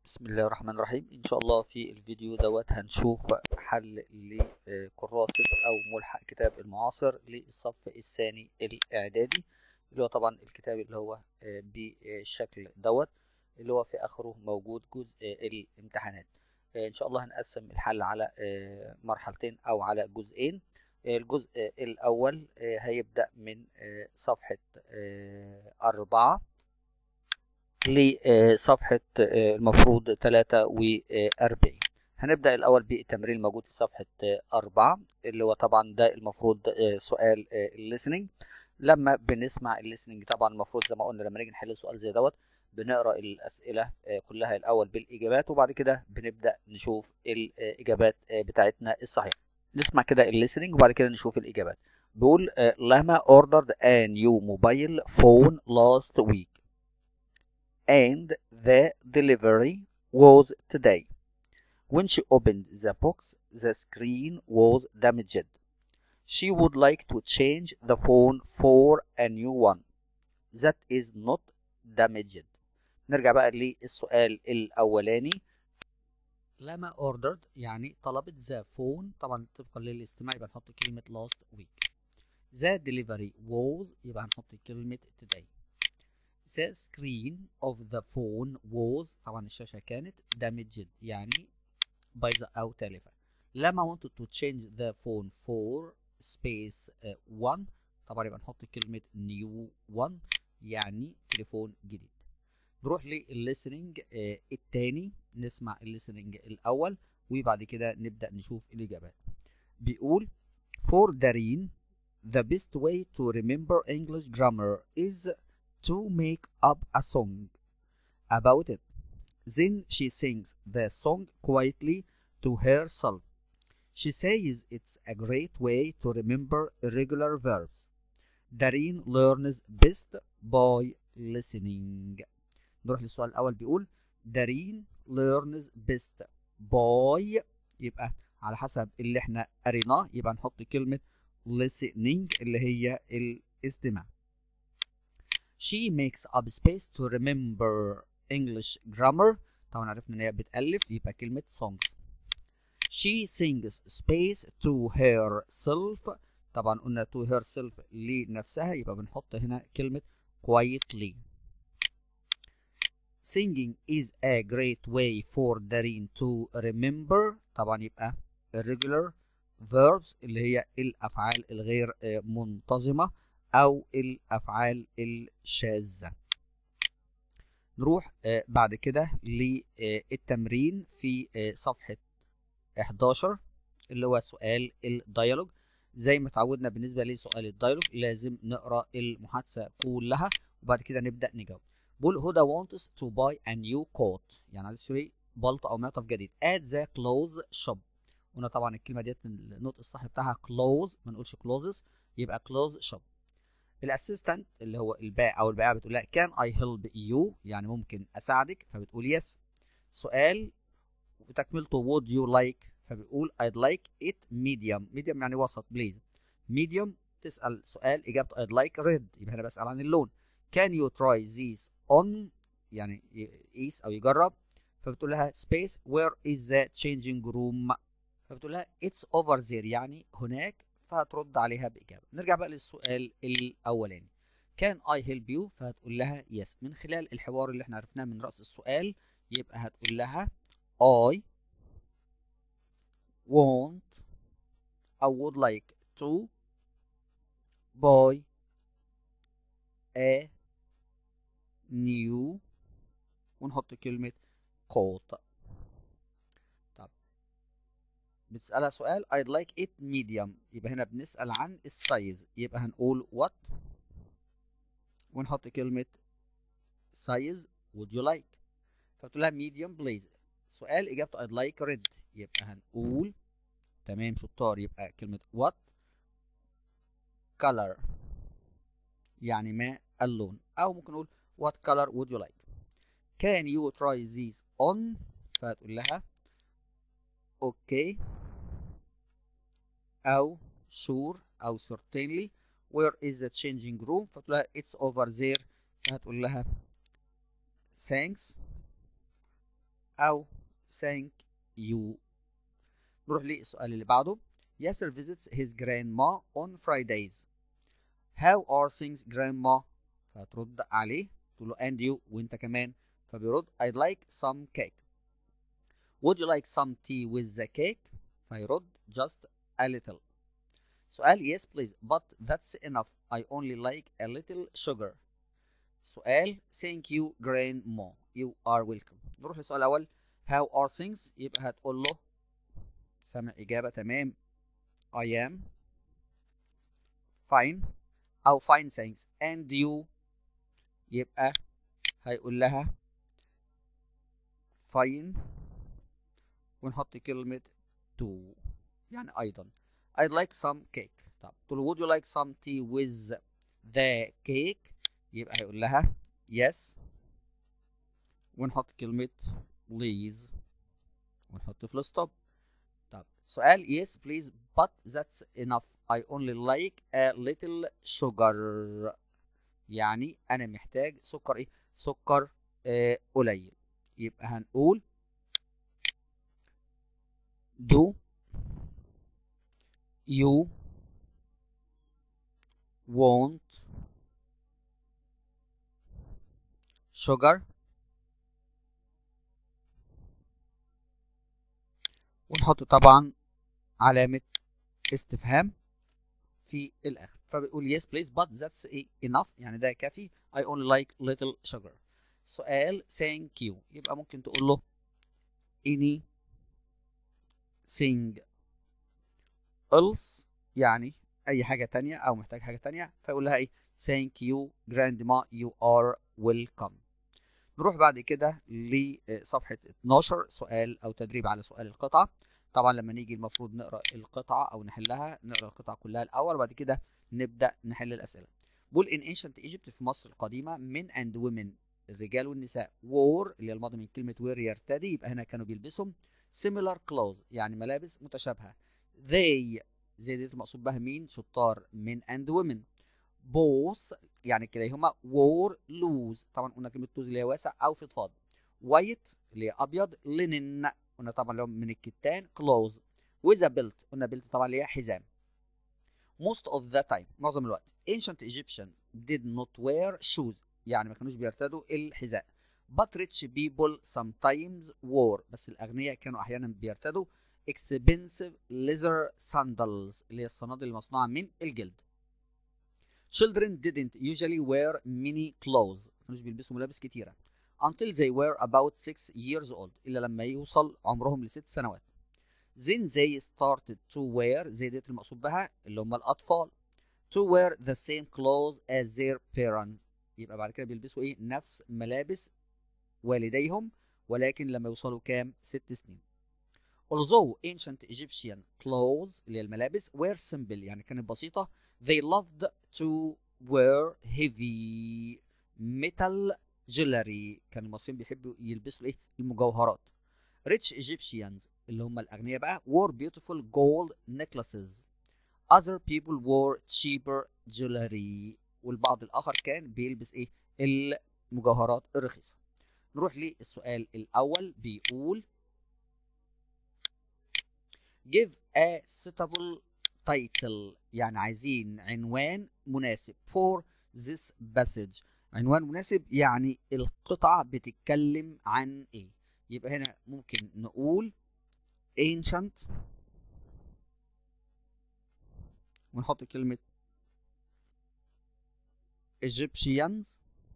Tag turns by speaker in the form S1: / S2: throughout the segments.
S1: بسم الله الرحمن الرحيم ان شاء الله في الفيديو دوت هنشوف حل لكراسة او ملحق كتاب المعاصر للصف الثاني الاعدادي اللي هو طبعا الكتاب اللي هو بالشكل دوت اللي هو في اخره موجود جزء الامتحانات ان شاء الله هنقسم الحل على مرحلتين او على جزئين الجزء الاول هيبدأ من صفحة أربعة لصفحة المفروض 43 هنبدأ الأول بالتمرين الموجود في صفحة أربعة اللي هو طبعا ده المفروض سؤال الليسننج لما بنسمع الليسننج طبعا المفروض زي ما قلنا لما نيجي نحل سؤال زي دوت بنقرا الأسئلة كلها الأول بالإجابات وبعد كده بنبدأ نشوف الإجابات بتاعتنا الصحيحة نسمع كده الليسننج وبعد كده نشوف الإجابات بيقول لما ordered a new mobile phone last week and the delivery was today. When she opened the box, the screen was damaged. She would like to change the phone for a new one that is not damaged. نرجع بقى للسؤال الأولاني لما ordered يعني طلبت the phone طبعا طبقا للاستماع يبقى نحط كلمة last week. The delivery was يبقى هنحط كلمة today. The screen of the phone was طبعا الشاشة كانت damaged يعني بايظة أو تالفة. لما wanted to change the phone for space uh, one طبعا يبقى نحط كلمة new one يعني تليفون جديد. نروح للlistening uh, التاني نسمع الليسننج الأول وبعد كده نبدأ نشوف الإجابات. بيقول for Dareen the best way to remember English grammar is to make up a song about it. Then she sings the song quietly to herself. She says it's a great way to remember irregular verbs. Dareen learns best by listening. نروح للسؤال الأول بيقول Dareen learns best by يبقى على حسب اللي احنا قريناه يبقى نحط كلمة listening اللي هي الاستماع. She makes up space to remember English grammar طبعا عرفنا ان هي بتألف يبقى كلمة songs She sings space to herself طبعا قلنا to herself لنفسها يبقى بنحط هنا كلمة quietly Singing is a great way for Dareen to remember طبعا يبقى irregular verbs اللي هي الأفعال الغير منتظمة أو الأفعال الشاذة نروح بعد كده للتمرين في صفحة 11 اللي هو سؤال الديالوج زي ما اتعودنا بالنسبة لسؤال الديالوج لازم نقرأ المحادثة كلها وبعد كده نبدأ نجاوب بقول هدى wants to buy a new coat يعني عايز تشتري بلطو أو معطف جديد at the clothes shop هنا طبعا الكلمة ديت النطق الصح بتاعها clothes ما نقولش closes يبقى clothes shop الاسيستنت اللي هو البائع او البائعه بتقول لها كان اي هيلب يو يعني ممكن اساعدك فبتقول يس سؤال وتكملته would you like فبيقول I'd like it medium medium يعني وسط بليز medium تسأل سؤال إجابته I'd like red يبقى أنا بسأل عن اللون can you try this on يعني يقيس أو يجرب فبتقول لها space where is the changing room فبتقول لها it's over there يعني هناك فهترد عليها بإجابة نرجع بقى للسؤال الأولاني كان I help you فهتقول لها yes من خلال الحوار اللي احنا عرفناه من رأس السؤال يبقى هتقول لها I want أو would like to buy a new ونحط كلمة coat بتسألها سؤال I'd like it medium يبقى هنا بنسأل عن السايز يبقى هنقول what ونحط كلمة size would you like فبتقول لها medium please سؤال إجابته I'd like red يبقى هنقول تمام شطار يبقى كلمة what color يعني ما اللون أو ممكن نقول what color would you like can you try these on فهتقول لها اوكي او sure او certainly where is the changing room فتقول لها it's over there فهتقول لها thanks أو thank you نروح للسؤال اللي بعده Yasser visits his grandma on Fridays How are things grandma فترد عليه تقول له and you وانت كمان فبيرد I'd like some cake Would you like some tea with the cake فيرد just a little سؤال yes please but that's enough I only like a little sugar سؤال thank you grandma you are welcome نروح للسؤال الأول how are things يبقى هتقول له سامع إجابة تمام I am fine أو fine thanks and you يبقى هيقول لها fine ونحط كلمة to يعني أيضا I'd like some cake طب تقول له would you like some tea with the cake يبقى هيقول لها yes ونحط كلمة please ونحط فول ستوب طب سؤال yes please but that's enough I only like a little sugar يعني أنا محتاج سكر إيه؟ سكر آه قليل يبقى هنقول do you want sugar ونحط طبعا علامة استفهام في الآخر فبيقول yes please but that's enough يعني ده كافي I only like little sugar سؤال thank you يبقى ممكن تقول له any thing else يعني أي حاجة تانية أو محتاج حاجة تانية فيقول لها إيه thank you grandma you are welcome نروح بعد كده لصفحة 12 سؤال أو تدريب على سؤال القطعة طبعا لما نيجي المفروض نقرأ القطعة أو نحلها نقرأ القطعة كلها الأول وبعد كده نبدأ نحل الأسئلة بقول in ancient Egypt في مصر القديمة men and women الرجال والنساء wore اللي هي الماضي من كلمة wear يرتدي يبقى هنا كانوا بيلبسوا similar clothes يعني ملابس متشابهة they زي دي المقصود بها مين شطار men and women both يعني كليهما wore loose طبعا قلنا كلمة loose اللي هي واسع أو فضفاض white اللي هي أبيض linen قلنا طبعا اللي هو من الكتان clothes with a belt قلنا belt طبعا اللي هي حزام most of the time معظم الوقت ancient Egyptian did not wear shoes يعني ما كانوش بيرتدوا الحذاء but rich people sometimes wore بس الأغنياء كانوا أحيانا بيرتدوا expensive leather sandals اللي هي الصنادل المصنوعة من الجلد children didn't usually wear many clothes ما كانوش بيلبسوا ملابس كتيرة until they were about 6 years old إلا لما يوصل عمرهم لست سنوات then they started to wear زي ديت المقصود بها اللي هم الأطفال to wear the same clothes as their parents يبقى بعد كده بيلبسوا ايه نفس ملابس والديهم ولكن لما يوصلوا كام ست سنين although ancient Egyptian clothes اللي هي الملابس were simple يعني كانت بسيطة they loved to wear heavy metal jewelry كان المصريين بيحبوا يلبسوا ايه المجوهرات rich Egyptians اللي هم الأغنياء بقى wore beautiful gold necklaces other people wore cheaper jewelry والبعض الآخر كان بيلبس ايه المجوهرات الرخيصة نروح للسؤال الأول بيقول give a suitable title يعني عايزين عنوان مناسب for this passage عنوان مناسب يعني القطعة بتتكلم عن ايه يبقى هنا ممكن نقول ancient ونحط كلمة Egyptians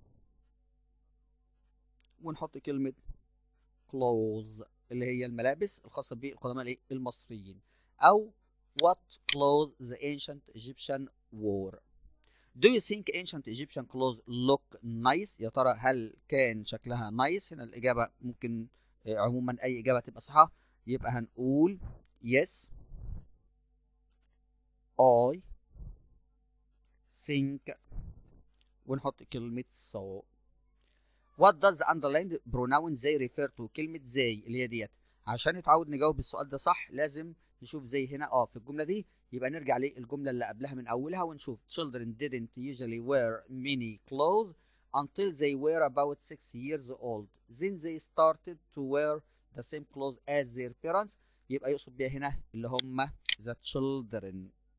S1: ونحط كلمة clothes اللي هي الملابس الخاصة بالقدماء المصريين أو what clothes the ancient Egyptian wore Do you think ancient Egyptian clothes look nice؟ يا ترى هل كان شكلها nice؟ هنا الإجابة ممكن عموما أي إجابة تبقى صحيحة يبقى هنقول yes I think ونحط كلمة so What does the underlined pronoun they refer to كلمة they اللي هي ديت عشان نتعود نجاوب السؤال ده صح لازم نشوف زي هنا اه في الجملة دي يبقى نرجع للجملة اللي قبلها من أولها ونشوف children didn't usually wear many clothes until they were about six years old then they started to wear the same clothes as their parents يبقى يقصد بيها هنا اللي هم the children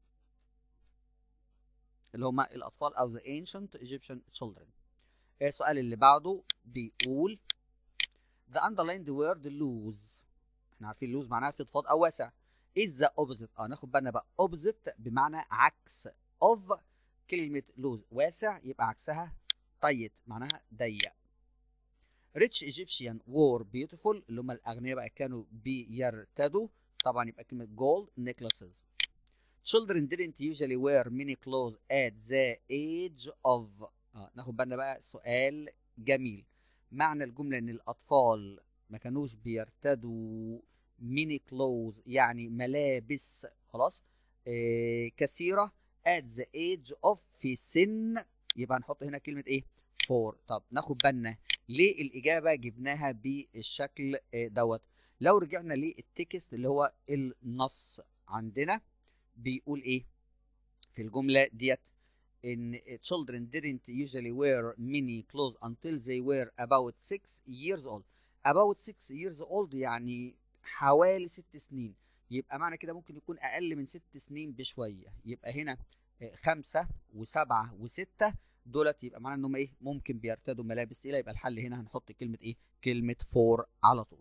S1: اللي هم الأطفال أو the ancient Egyptian children السؤال اللي بعده بيقول the underlined word lose احنا عارفين lose معناها فضفاض أو واسع is the opposite اه ناخد بالنا بقى opposite بمعنى عكس of كلمة lose واسع يبقى عكسها tight معناها ضيق rich Egyptian were beautiful اللي هم الأغنياء بقى كانوا بيرتدوا طبعا يبقى كلمة gold necklaces children didn't usually wear many clothes at the age of آه ناخد بالنا بقى سؤال جميل معنى الجملة إن الأطفال ما كانوش بيرتدوا ميني كلوز يعني ملابس خلاص آه كثيرة at the age of في سن يبقى هنحط هنا كلمة إيه؟ فور طب ناخد بالنا ليه الإجابة جبناها بالشكل آه دوت لو رجعنا للتكست اللي هو النص عندنا بيقول إيه؟ في الجملة ديت in children didn't usually wear many clothes until they were about 6 years old about 6 years old يعني حوالي 6 سنين يبقى معنى كده ممكن يكون اقل من 6 سنين بشويه يبقى هنا خمسة وسبعة وستة دولت يبقى معنى انهم ايه ممكن بيرتدوا ملابس تقيله يبقى الحل هنا هنحط كلمه ايه كلمه فور على طول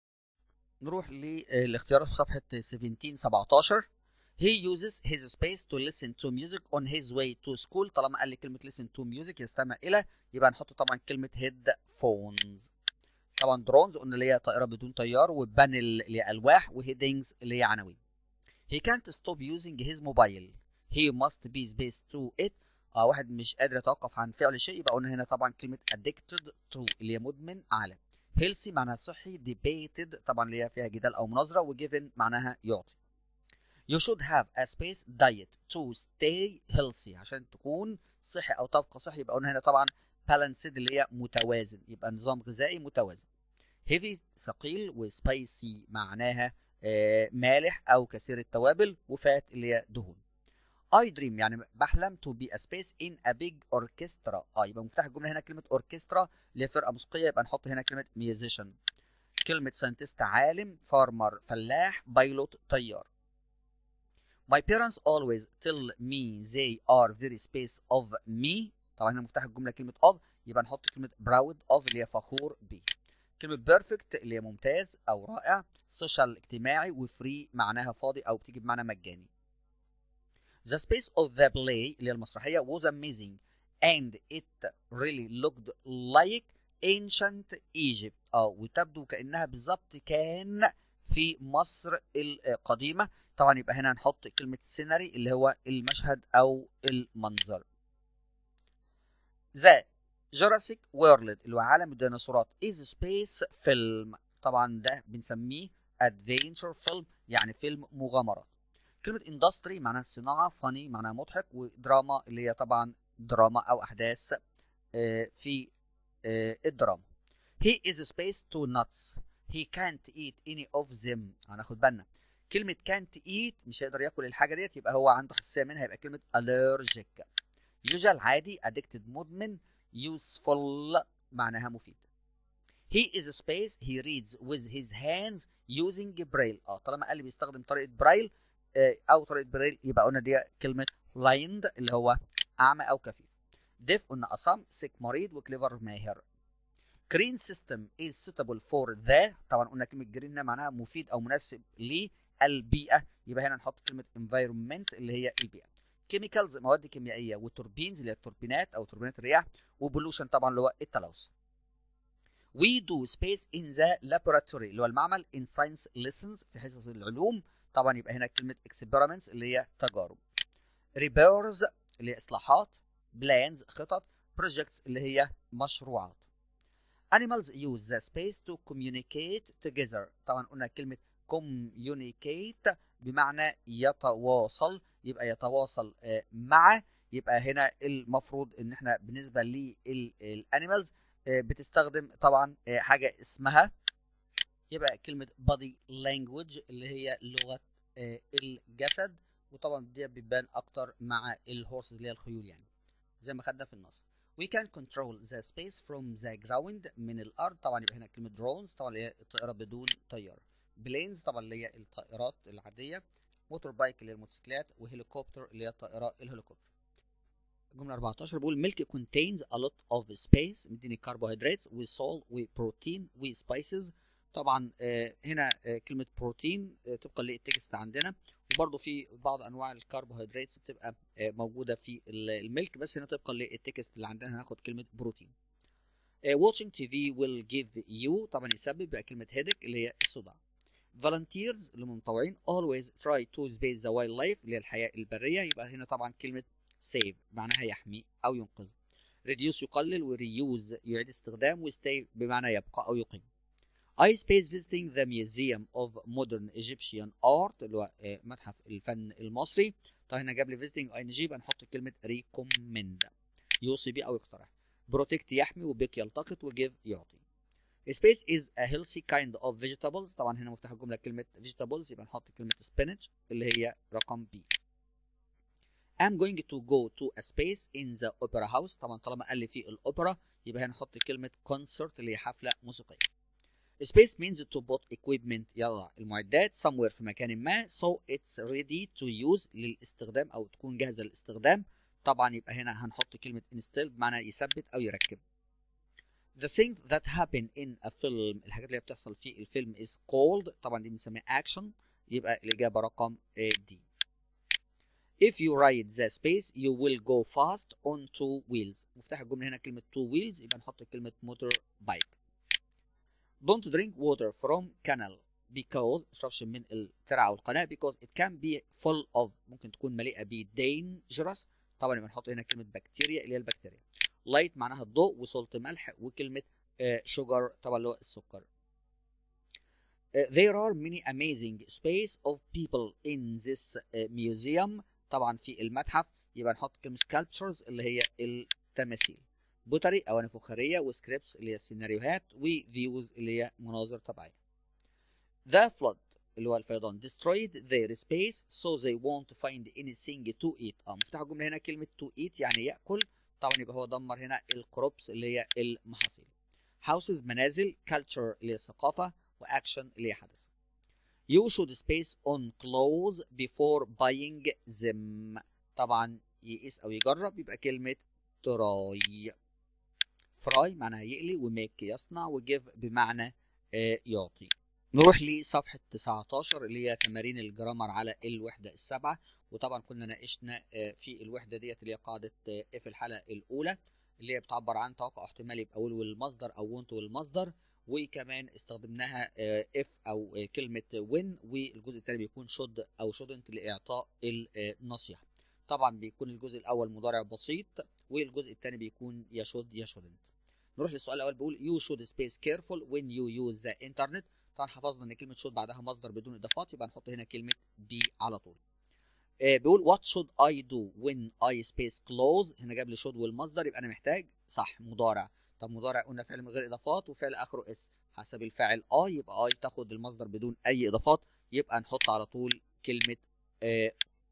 S1: نروح للاختيارات في صفحه 17 17 He uses his space to listen to music on his way to school طالما قال لي كلمة listen to music يستمع إلى يبقى نحط طبعا كلمة headphones طبعا درونز قلنا اللي هي طائرة بدون طيار وبانل اللي هي ألواح وهيدنجز اللي هي عناوين He can't stop using his mobile He must be space to it اه واحد مش قادر يتوقف عن فعل شيء يبقى قلنا هنا طبعا كلمة addicted to اللي هي مدمن على healthy معناها صحي debated طبعا اللي هي فيها جدال أو مناظرة وgiven معناها يعطي You should have a space diet to stay healthy عشان تكون صحي او تبقى صحي يبقى قلنا هنا طبعا balanced اللي هي متوازن يبقى نظام غذائي متوازن heavy ثقيل وسبايسي معناها آه مالح او كثير التوابل وفات اللي هي دهون I dream يعني بحلم to be a space in a big orchestra اه يبقى مفتاح الجمله هنا كلمه orchestra اللي هي فرقه موسيقيه يبقى نحط هنا كلمه musician كلمه scientist عالم farmer فلاح بايلوت طيار My parents always tell me they are very space of me طبعا هنا مفتاح الجمله كلمه of يبقى نحط كلمه proud of اللي هي فخور به كلمه perfect اللي هي ممتاز او رائع social اجتماعي وفري معناها فاضي او بتيجي بمعنى مجاني The space of the play اللي هي المسرحيه was amazing and it really looked like ancient Egypt اه وتبدو كانها بالظبط كان في مصر القديمه طبعا يبقى هنا هنحط كلمة سيناري اللي هو المشهد أو المنظر. ذا جوراسيك وورلد اللي هو عالم الديناصورات is space فيلم طبعا ده بنسميه ادفنتشر فيلم يعني فيلم مغامرات. كلمة اندستري معناها الصناعة، فاني معناها مضحك، ودراما اللي هي طبعا دراما أو أحداث في الدراما. He is space to nuts. He can't eat any of them. هناخد بالنا. كلمة can't eat مش هيقدر ياكل الحاجة ديت يبقى هو عنده حساسية منها يبقى كلمة allergic. usual عادي addicted مدمن useful معناها مفيد. He is a space he reads with his hands using braille اه طالما قال لي بيستخدم طريقة برايل آه أو طريقة برايل يبقى قلنا دي كلمة blind اللي هو أعمى أو كفيف. deaf قلنا أصم sick مريض وكليفر ماهر. green system is suitable for the طبعا قلنا كلمة green معناها مفيد أو مناسب ليه البيئة يبقى هنا نحط كلمة environment اللي هي البيئة chemicals مواد كيميائية وتوربينز اللي هي التوربينات أو توربينات الرياح وبولوشن طبعا اللي هو التلوث We do space in the laboratory اللي هو المعمل in science lessons في حصص العلوم طبعا يبقى هنا كلمة experiments اللي هي تجارب repairs اللي هي إصلاحات plans خطط projects اللي هي مشروعات Animals use the space to communicate together طبعا قلنا كلمة communicate بمعنى يتواصل يبقى يتواصل مع يبقى هنا المفروض ان احنا بالنسبه للانيمالز بتستخدم طبعا حاجه اسمها يبقى كلمه body language اللي هي لغه الجسد وطبعا دي بتبان اكتر مع الهورس اللي هي الخيول يعني زي ما خدنا في النص we can control the space from the ground من الارض طبعا يبقى هنا كلمه drones طبعا اللي هي الطائره بدون طيار planes طبعا اللي هي الطائرات العاديه موتور بايك اللي هي الموتوسيكلات وهليكوبتر اللي هي الطائره الهليكوبتر الجمله 14 بيقول milk contains a lot of space مديني carbohydrates وسول وبروتين وسبايسز طبعا آه هنا آه كلمه بروتين آه طبقا للتكست عندنا وبرضه في بعض انواع الكربوهيدرات بتبقى موجوده في الملك بس هنا طبقا للتكست اللي عندنا هناخد كلمه بروتين watching TV will give you طبعا يسبب بقى كلمه headache اللي هي الصداع volunteers اللي هم متطوعين always try to space the wildlife اللي هي الحياه البريه يبقى هنا طبعا كلمه save معناها يحمي او ينقذ reduce يقلل وريوز يعيد استخدام وستay بمعنى يبقى او يقيم I space visiting the Museum of Modern Egyptian Art اللي هو متحف الفن المصري طيب هنا جاب لي visiting اي نجيب هنحط كلمة recommend يوصي بيه أو يقترح protect يحمي وبيك يلتقط وgive يعطي Space is a healthy kind of vegetables طبعا هنا مفتاح الجملة كلمة vegetables يبقى نحط كلمة spinach اللي هي رقم B I'm going to go to a space in the opera house طبعا طالما قال لي في الأوبرا يبقى هنحط كلمة concert اللي هي حفلة موسيقية Space means to put equipment يلا المعدات somewhere في مكان ما so it's ready to use للاستخدام أو تكون جاهزة للاستخدام طبعا يبقى هنا هنحط كلمة install بمعنى يثبت أو يركب The things that happen in a film الحاجات اللي بتحصل في الفيلم is called طبعا دي بنسميها action يبقى الإجابة رقم D If you ride the space you will go fast on two wheels مفتاح الجملة هنا كلمة two wheels يبقى نحط كلمة motor bike Don't drink water from canal because متشربش من الترعة أو القناة because it can be full of ممكن تكون مليئة ب dangerous طبعا يبقى نحط هنا كلمة بكتيريا اللي هي البكتيريا light معناها الضوء وسولت ملح وكلمة sugar طبعا اللي هو السكر There are many amazing space of people in this museum طبعا في المتحف يبقى نحط كلمة sculptures اللي هي التماثيل بوتري أواني فخارية وسكريبتس اللي هي السيناريوهات وفيوز اللي هي مناظر طبيعية. The flood اللي هو الفيضان destroyed their space so they won't find anything to eat. اه مفتاح الجملة هنا كلمة to eat يعني يأكل طبعا يبقى هو دمر هنا الكروبس اللي هي المحاصيل. Houses منازل culture اللي هي الثقافة وأكشن اللي هي حدث. You should space on clothes before buying them. طبعا يقيس أو يجرب يبقى كلمة try. فراي معناها يقلي وميك يصنع وجيف بمعنى آه يعطي نروح لصفحة 19 اللي هي تمارين الجرامر على الوحدة السابعة وطبعا كنا ناقشنا آه في الوحدة ديت اللي هي قاعدة آه في الحلقة الأولى اللي هي بتعبر عن توقع احتمالي يبقى will والمصدر أو won't والمصدر وكمان استخدمناها if أو كلمة when والجزء الثاني بيكون should أو shouldn't لإعطاء النصيحة طبعا بيكون الجزء الأول مضارع بسيط والجزء الثاني بيكون يا should يا shouldn't نروح للسؤال الاول بيقول you should space careful when you use the internet طبعا حفظنا ان كلمه should بعدها مصدر بدون اضافات يبقى نحط هنا كلمه be على طول آه بيقول what should I do when I space close هنا جاب لي should والمصدر يبقى انا محتاج صح مضارع طب مضارع قلنا فعل من غير اضافات وفعل اخره اس حسب الفاعل I يبقى I تاخد المصدر بدون اي اضافات يبقى نحط على طول كلمه آه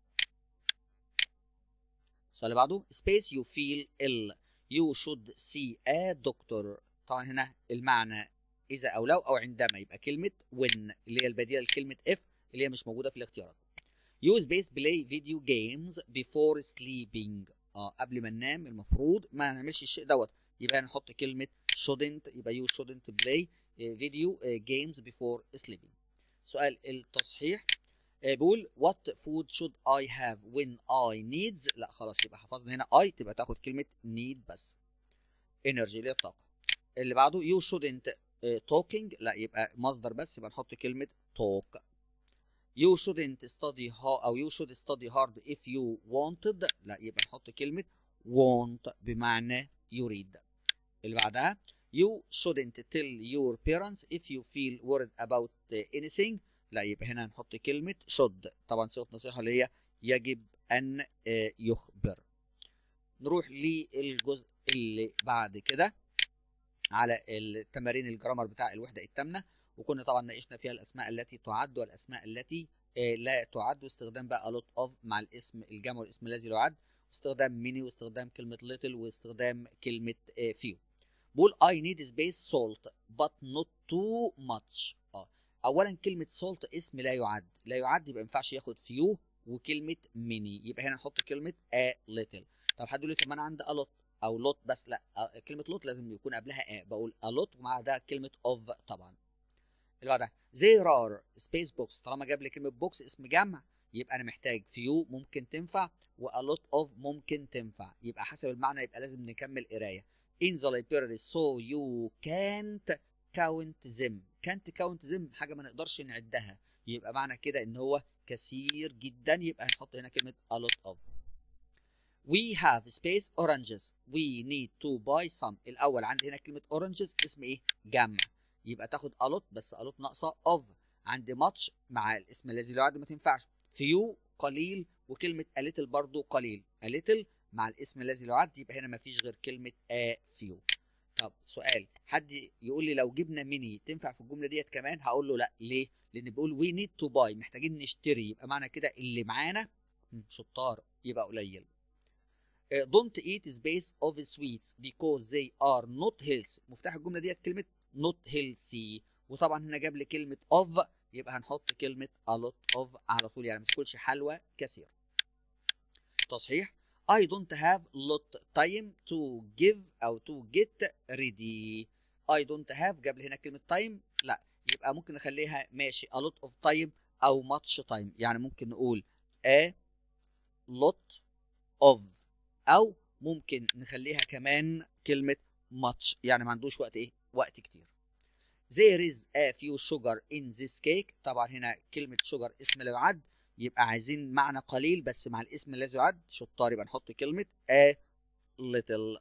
S1: السؤال اللي بعده space you feel ill you should see a doctor طبعا هنا المعنى إذا أو لو أو عندما يبقى كلمة when اللي هي البديلة لكلمة if اللي هي مش موجودة في الاختيارات you space play video games before sleeping اه قبل ما ننام المفروض ما نعملش الشيء دوت يبقى نحط كلمة shouldn't يبقى you shouldn't play video games before sleeping سؤال التصحيح بيقول what food should I have when I needs لا خلاص يبقى حفظنا هنا I تبقى تاخد كلمة need بس energy اللي هي الطاقة اللي بعده you shouldn't uh, talking لا يبقى مصدر بس يبقى نحط كلمة talk you shouldn't study hard أو you should study hard if you wanted لا يبقى نحط كلمة want بمعنى يريد اللي بعدها you shouldn't tell your parents if you feel worried about anything لا يبقى هنا هنحط كلمة should طبعا صيغة نصيحة اللي هي يجب أن يخبر نروح للجزء اللي بعد كده على التمارين الجرامر بتاع الوحدة الثامنة وكنا طبعا ناقشنا فيها الأسماء التي تعد والأسماء التي لا تعد واستخدام بقى lot of مع الاسم الجمع والاسم الذي لا يعد استخدام ميني واستخدام كلمه little واستخدام كلمه few بقول I need space salt but not too much اه اولا كلمه salt اسم لا يعد لا يعد يبقى ما ينفعش ياخد few وكلمه ميني يبقى هنا نحط كلمه a little طب حد يقول لي طب ما انا عندي a lot او lot بس لا كلمه lot لازم يكون قبلها a بقول a lot ومع ده كلمه of طبعا اللي بعدها there are space box طالما جاب لي كلمه بوكس اسم جمع يبقى انا محتاج few ممكن تنفع و a lot of ممكن تنفع يبقى حسب المعنى يبقى لازم نكمل قرايه in the library so you can't count them can't count them حاجه ما نقدرش نعدها يبقى معنى كده ان هو كثير جدا يبقى هنحط هنا كلمه a lot of we have space oranges we need to buy some الاول عندي هنا كلمه oranges اسم ايه جمع يبقى تاخد a lot بس a lot ناقصه of عندي much مع الاسم الذي لا يعد ما تنفعش few قليل وكلمه a little برضو قليل a little مع الاسم الذي لا يعد يبقى هنا ما فيش غير كلمه a few طب سؤال حد يقول لي لو جبنا ميني تنفع في الجمله ديت كمان هقول له لا ليه لان بيقول وي نيد تو باي محتاجين نشتري يبقى معنى كده اللي معانا شطار يبقى قليل don't eat space of sweets because they are not healthy مفتاح الجمله ديت كلمه not healthy وطبعا هنا جاب لي كلمه of يبقى هنحط كلمه a lot of على طول يعني ما تاكلش حلوى كثير تصحيح I don't have lot time to give أو to get ready I don't have جاب لي هنا كلمة time لا يبقى ممكن نخليها ماشي a lot of time أو much time يعني ممكن نقول a lot of أو ممكن نخليها كمان كلمة much يعني ما عندوش وقت إيه وقت كتير There is a few sugar in this cake طبعا هنا كلمة sugar اسم لا يعد يبقى عايزين معنى قليل بس مع الاسم الذي يعد شطار يبقى نحط كلمة a little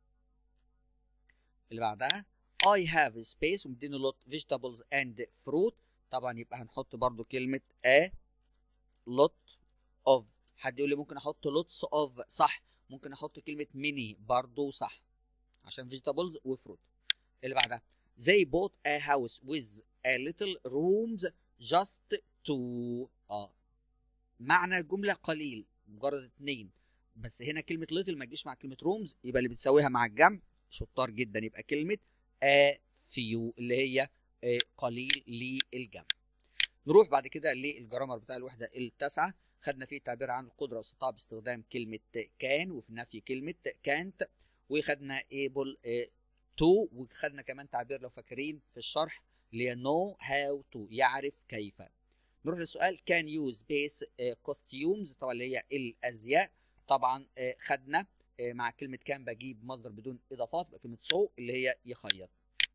S1: اللي بعدها I have space ومديني lot vegetables and fruit طبعا يبقى هنحط برضو كلمة a lot of حد يقول لي ممكن احط lots of صح ممكن احط كلمة mini برضو صح عشان vegetables وفروت اللي بعدها they bought a house with a little rooms just to اه معنى الجملة قليل مجرد اتنين بس هنا كلمة little ما تجيش مع كلمة rooms يبقى اللي بتساويها مع الجمع شطار جدا يبقى كلمة a few اللي هي قليل للجمع نروح بعد كده للجرامر بتاع الوحدة التاسعة خدنا فيه التعبير عن القدرة والاستطاعة باستخدام كلمة كان وفي النفي كلمة كانت وخدنا able to وخدنا كمان تعبير لو فاكرين في الشرح اللي هي know how to يعرف كيف نروح للسؤال كان يوز بيس كوستيومز طبعا اللي هي الازياء طبعا خدنا مع كلمه كان بجيب مصدر بدون اضافات يبقى كلمه سو اللي هي يخيط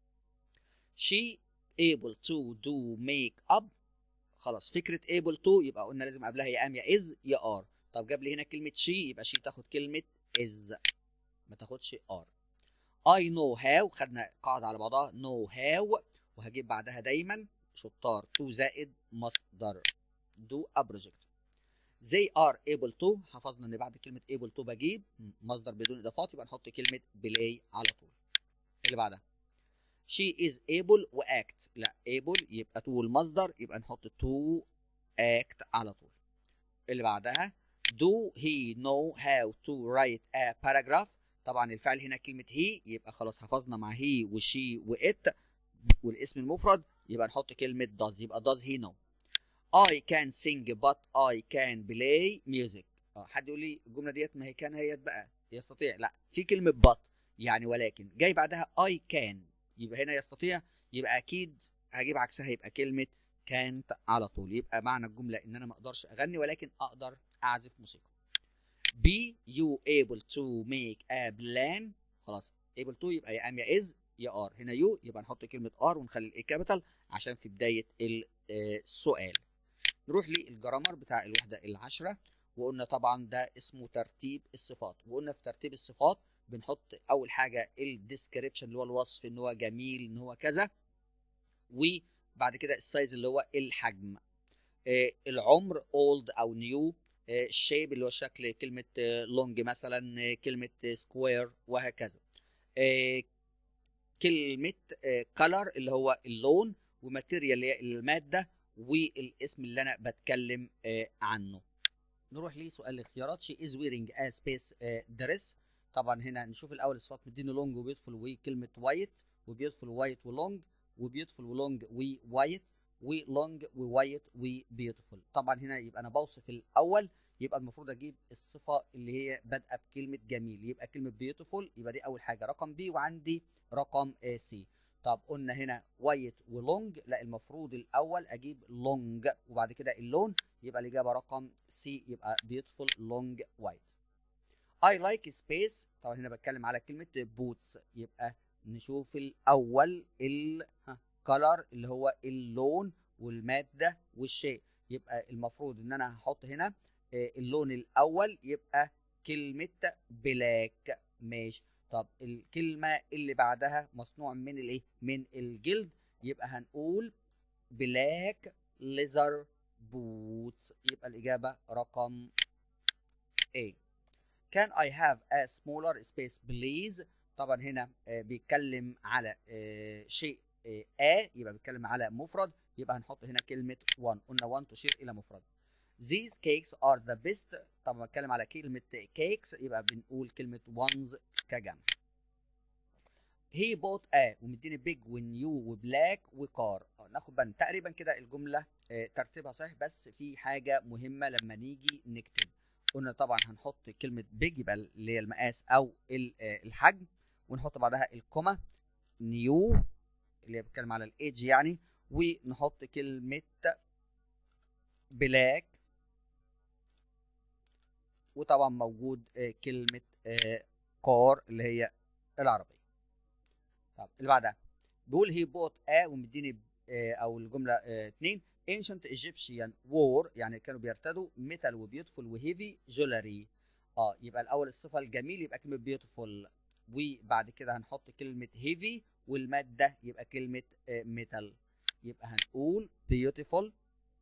S1: she able to do make up خلاص فكره able to يبقى قلنا لازم قبلها يا ام يا از يا ار طب جاب لي هنا كلمه she يبقى she تاخد كلمه is ما تاخدش ار I know how خدنا قاعده على بعضها know how وهجيب بعدها دايما شطار to زائد مصدر do a project they are able to حفظنا ان بعد كلمه able to بجيب مصدر بدون اضافات يبقى نحط كلمه play على طول اللي بعدها she is able و act لا able يبقى to المصدر يبقى نحط to act على طول اللي بعدها do he know how to write a paragraph طبعا الفعل هنا كلمه he يبقى خلاص حفظنا مع he وشي وات والاسم المفرد يبقى نحط كلمة does يبقى does he know I can sing but I can play music اه حد يقول لي الجملة ديت ما هي كان هي بقى يستطيع لا في كلمة but يعني ولكن جاي بعدها I can يبقى هنا يستطيع يبقى أكيد هجيب عكسها يبقى كلمة can't على طول يبقى معنى الجملة إن أنا ما أقدرش أغني ولكن أقدر أعزف موسيقى be you able to make a plan خلاص able to يبقى يا ام يا is يا ار هنا يو يبقى نحط كلمه ار ونخلي الاي كابيتال عشان في بدايه السؤال نروح للجرامر بتاع الوحده العشره وقلنا طبعا ده اسمه ترتيب الصفات وقلنا في ترتيب الصفات بنحط اول حاجه الديسكريبشن اللي هو الوصف ان هو جميل ان هو كذا وبعد كده السايز اللي هو الحجم العمر اولد او نيو الشيب اللي هو شكل كلمه لونج مثلا كلمه سكوير وهكذا كلمة كلر اللي هو اللون وماتيريال اللي هي المادة والاسم اللي أنا بتكلم عنه نروح لسؤال الاختيارات she is wearing a space uh, dress طبعا هنا نشوف الاول الصفات مديني لونج وبيوتفول وكلمه وايت وبيوتفول وايت ولونج وبيوتفول ولونج ووايت ولونج ووايت وبيوتفول طبعا هنا يبقى انا بوصف الاول يبقى المفروض اجيب الصفه اللي هي بادئه بكلمه جميل يبقى كلمه بيوتفول يبقى دي اول حاجه رقم بي وعندي رقم سي طب قلنا هنا وايت ولونج لا المفروض الاول اجيب لونج وبعد كده اللون يبقى الاجابه رقم سي يبقى بيوتفول لونج وايت I like space طبعا هنا بتكلم على كلمه بوتس يبقى نشوف الاول الكلر اللي هو اللون والماده والشيء يبقى المفروض ان انا هحط هنا اللون الاول يبقى كلمه بلاك ماشي طب الكلمه اللي بعدها مصنوع من الايه من الجلد يبقى هنقول بلاك ليزر بوتس يبقى الاجابه رقم A Can I have a smaller space please طبعا هنا بيتكلم على شيء A يبقى بيتكلم على مفرد يبقى هنحط هنا كلمة one قلنا one تشير إلى مفرد These cakes are the best طبعا بتكلم على كلمة cakes يبقى بنقول كلمة ones كجمع He bought a ومديني big ونيو وبلاك وكار ناخد بالنا تقريبا كده الجملة ترتيبها صحيح بس في حاجة مهمة لما نيجي نكتب قلنا طبعا هنحط كلمة بيج يبقى اللي هي المقاس أو الحجم ونحط بعدها الكوما نيو اللي هي بتتكلم على الايدج يعني ونحط كلمة بلاك وطبعا موجود كلمة كار اللي هي العربية طب اللي بعدها بيقول هي بوت ا ومديني او الجملة اتنين ancient Egyptian war يعني كانوا بيرتدوا ميتال وبيوتفول وهيفي جولري اه يبقى الاول الصفه الجميل يبقى كلمه بيوتفول وبعد كده هنحط كلمه هيفي والماده يبقى كلمه ميتال يبقى هنقول بيوتيفول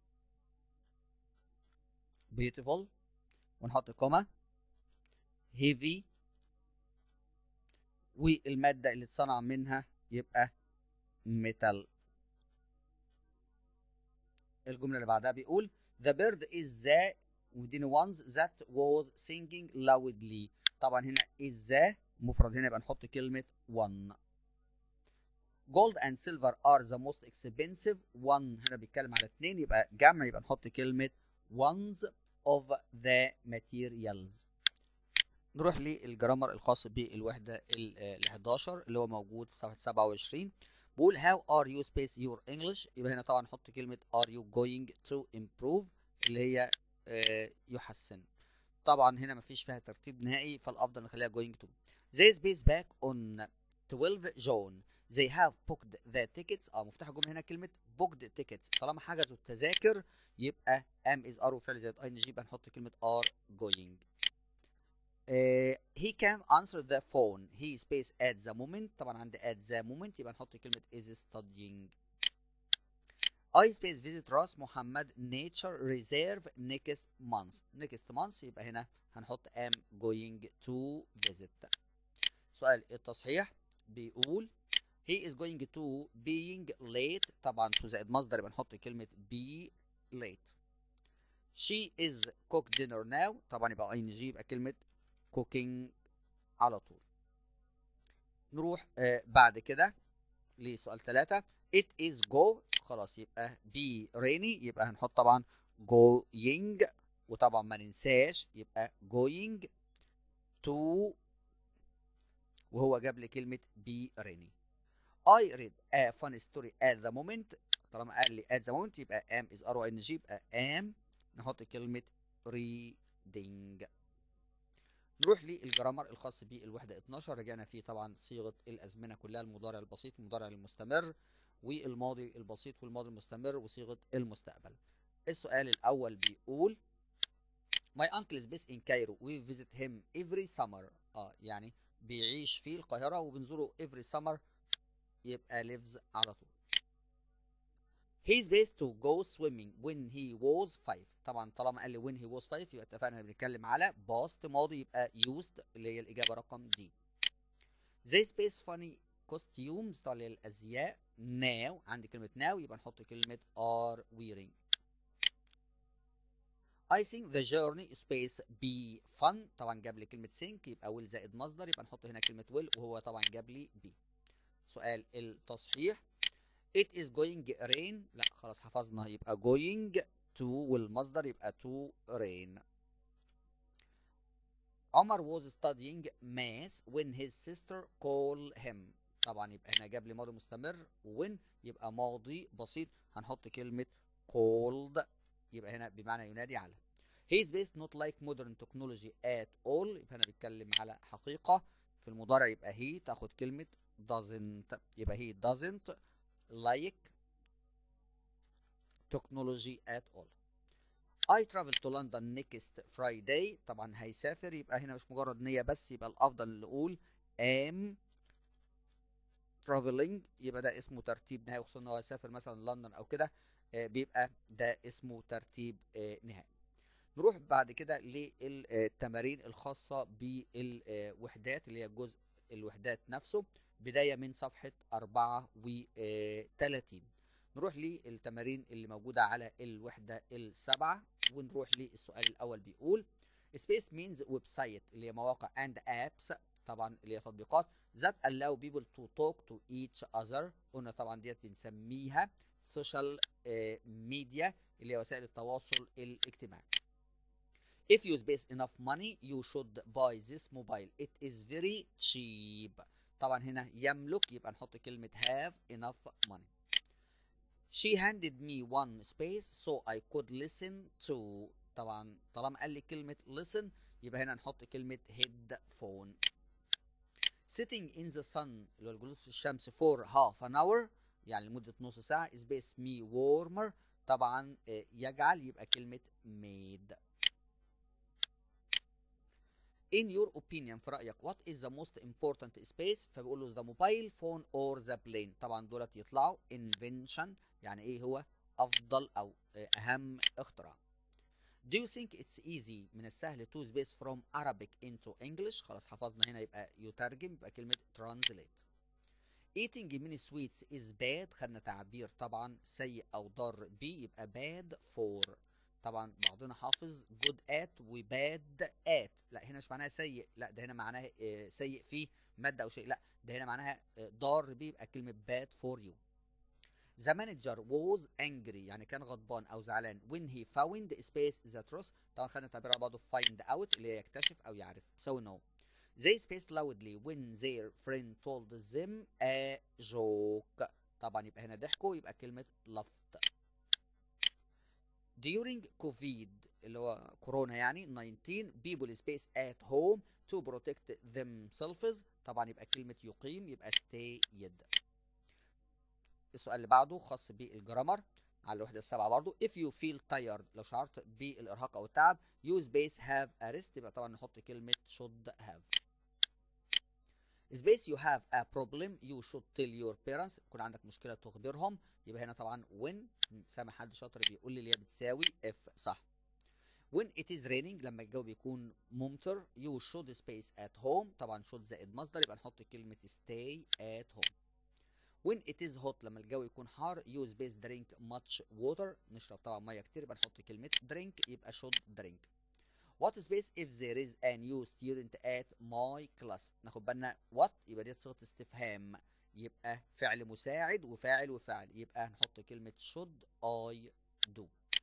S1: بيوتيفول ونحط كوما هيفي والماده اللي اتصنع منها يبقى ميتال الجملة اللي بعدها بيقول The bird is the within ones that was singing loudly طبعا هنا is the مفرد هنا يبقى نحط كلمة one Gold and silver are the most expensive one هنا بيتكلم على اتنين يبقى جمع يبقى نحط كلمة ones of the materials نروح للجرامر الخاص بالوحدة ال 11 اللي هو موجود في صفحة 27 بقول how are you space your English يبقى هنا طبعا نحط كلمة are you going to improve اللي هي آه يحسن طبعا هنا مفيش فيها ترتيب نهائي فالأفضل نخليها going to they space back on 12 June they have booked the tickets اه مفتاح الجملة هنا كلمة booked tickets طالما حجزوا التذاكر يبقى am is are وفعل زائد ing يبقى نحط كلمة are going Uh, he can answer the phone he space at the moment طبعا عندي at the moment يبقى نحط كلمة is studying I space visit راس محمد nature reserve next month next month يبقى هنا هنحط am going to visit سؤال التصحيح بيقول he is going to being late طبعا to زائد مصدر يبقى نحط كلمة be late she is cook dinner now طبعا يبقى ing يبقى كلمة cooking على طول نروح آه بعد كده لسؤال ثلاثة it is go خلاص يبقى be rainy يبقى هنحط طبعا going وطبعا ما ننساش يبقى going to وهو جاب لي كلمة be rainy I read a funny story at the moment طالما قال لي at the moment يبقى am is r o n g يبقى am نحط كلمة reading نروح للجرامر الخاص بالوحدة 12 رجعنا فيه طبعا صيغة الأزمنة كلها المضارع البسيط المضارع المستمر والماضي البسيط والماضي المستمر وصيغة المستقبل السؤال الأول بيقول My uncle is based in Cairo we visit him every summer اه يعني بيعيش في القاهرة وبنزوره every summer يبقى lives على طول He's based to go swimming when he was five طبعا طالما قال لي when he was five يبقى اتفقنا بنتكلم على past ماضي يبقى used اللي هي الإجابة رقم دي They space funny costumes طالع الأزياء now عندي كلمة now يبقى نحط كلمة are wearing I think the journey space be fun طبعا جاب لي كلمة think يبقى will زائد مصدر يبقى نحط هنا كلمة will وهو طبعا جاب لي be سؤال التصحيح It is going rain لا خلاص حفظنا يبقى going to والمصدر يبقى to rain عمر was studying math when his sister called him طبعا يبقى هنا جاب لي ماضي مستمر when يبقى ماضي بسيط هنحط كلمة called يبقى هنا بمعنى ينادي على he is based not like modern technology at all يبقى هنا بيتكلم على حقيقة في المضارع يبقى he تاخد كلمة doesn't يبقى he doesn't like technology at all I travel to London next Friday طبعا هيسافر يبقى هنا مش مجرد نية بس يبقى الأفضل نقول am traveling يبقى ده اسمه ترتيب نهائي خصوصا ان هو هيسافر مثلا لندن او كده بيبقى ده اسمه ترتيب نهائي نروح بعد كده للتمارين الخاصة بالوحدات اللي هي جزء الوحدات نفسه بداية من صفحة 34 نروح للتمارين اللي موجودة على الوحدة السبعة ونروح للسؤال الأول بيقول Space means ويب سايت اللي هي مواقع and apps طبعا اللي هي تطبيقات that allow people to talk to each other قلنا طبعا ديت بنسميها social media اللي هي وسائل التواصل الاجتماعي If you space enough money you should buy this mobile it is very cheap طبعا هنا يملك يبقى نحط كلمة have enough money She handed me one space so I could listen to طبعا طالما قال لي كلمة listen يبقى هنا نحط كلمة headphone sitting in the sun اللي هو الجلوس في الشمس for half an hour يعني لمدة نص ساعة is makes me warmer طبعا يجعل يبقى كلمة made in your opinion في رأيك what is the most important space فبيقول له the mobile phone or the plane طبعا دولت يطلعوا invention يعني ايه هو افضل او اهم اختراع Do you think it's easy من السهل to space from Arabic into English خلاص حفظنا هنا يبقى يترجم يبقى كلمة translate Eating many sweets is bad خدنا تعبير طبعا سيء أو ضار بي يبقى bad for طبعا بعضنا حافظ good at و bad at لا هنا مش معناها سيء لا ده هنا معناها سيء فيه مادة أو شيء لا ده هنا معناها ضار بي يبقى كلمة bad for you The manager was angry يعني كان غضبان أو زعلان when he found space the truth طبعا خدنا تعبير على بعضه find out اللي هي يكتشف أو يعرف so no They spaced loudly when their friend told them a joke طبعا يبقى هنا ضحكوا يبقى كلمة laughed During COVID اللي هو كورونا يعني 19 people space at home to protect themselves طبعا يبقى كلمة يقيم يبقى stayed السؤال اللي بعده خاص بالجرامر على الوحدة السابعة برضو if you feel tired لو شعرت بالإرهاق أو التعب you space have a rest يبقى طبعا نحط كلمة should have space you have a problem you should tell your parents يكون عندك مشكلة تخبرهم يبقى هنا طبعا when سامع حد شاطر بيقول لي اللي هي بتساوي if صح when it is raining لما الجو بيكون ممطر you should space at home طبعا should زائد مصدر يبقى نحط كلمة stay at home when it is hot لما الجو يكون حار you space drink much water نشرب طبعا ميه كتير يبقى نحط كلمة drink يبقى should drink what space if there is a new student at my class ناخد بالنا what يبقى ديت صيغة استفهام يبقى فعل مساعد وفاعل وفعل يبقى هنحط كلمة should I do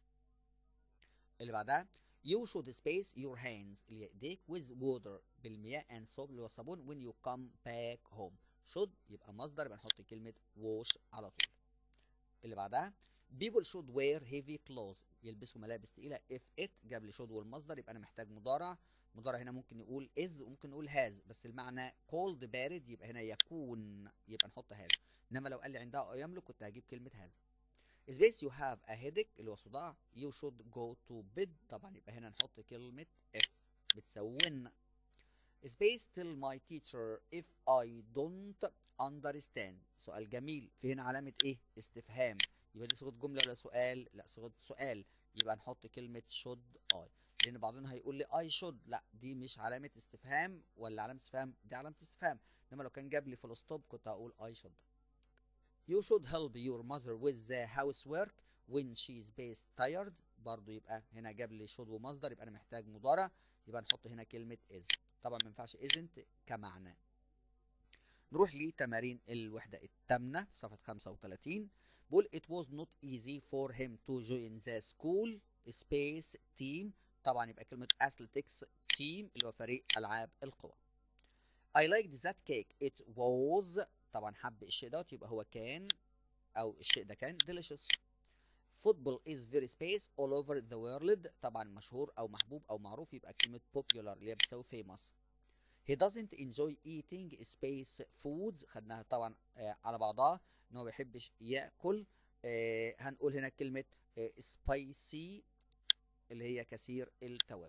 S1: اللي بعدها you should space your hands اللي هي ايديك with water بالمياه and soap اللي هو الصابون when you come back home should يبقى مصدر يبقى نحط كلمة wash على طول اللي بعدها people should wear heavy clothes يلبسوا ملابس تقيلة if it جاب لي should والمصدر يبقى أنا محتاج مضارع مضارع هنا ممكن نقول is وممكن نقول has بس المعنى cold بارد يبقى هنا يكون يبقى نحط has إنما لو قال لي عندها أو يملك كنت هجيب كلمة has space you have a headache اللي هو صداع you should go to bed طبعا يبقى هنا نحط كلمة if بتساوي when space tell my teacher if I don't understand سؤال جميل في هنا علامة ايه استفهام يبقى دي صيغة جملة ولا سؤال لا صيغة سؤال يبقى نحط كلمة should I لأن بعضنا هيقول لي I should لا دي مش علامة استفهام ولا علامة استفهام دي علامة استفهام إنما لو كان جاب لي في الستوب كنت هقول I should You should help your mother with the housework when she is based tired برضو يبقى هنا جاب لي should ومصدر يبقى انا محتاج مضارع يبقى نحط هنا كلمه is طبعا ما ينفعش isn't كمعنى نروح لتمارين الوحده الثامنه في صفحه 35 بيقول it was not easy for him to join the school space team طبعا يبقى كلمه athletics team اللي هو فريق العاب القوى I liked that cake it was طبعا حب الشيء دوت يبقى هو كان او الشيء ده كان delicious football is very space all over the world طبعا مشهور او محبوب او معروف يبقى كلمه popular اللي هي بتساوي famous he doesn't enjoy eating space foods خدناها طبعا آه على بعضها ان هو ما بيحبش ياكل آه هنقول هنا كلمه آه spicy اللي هي كثير التوابل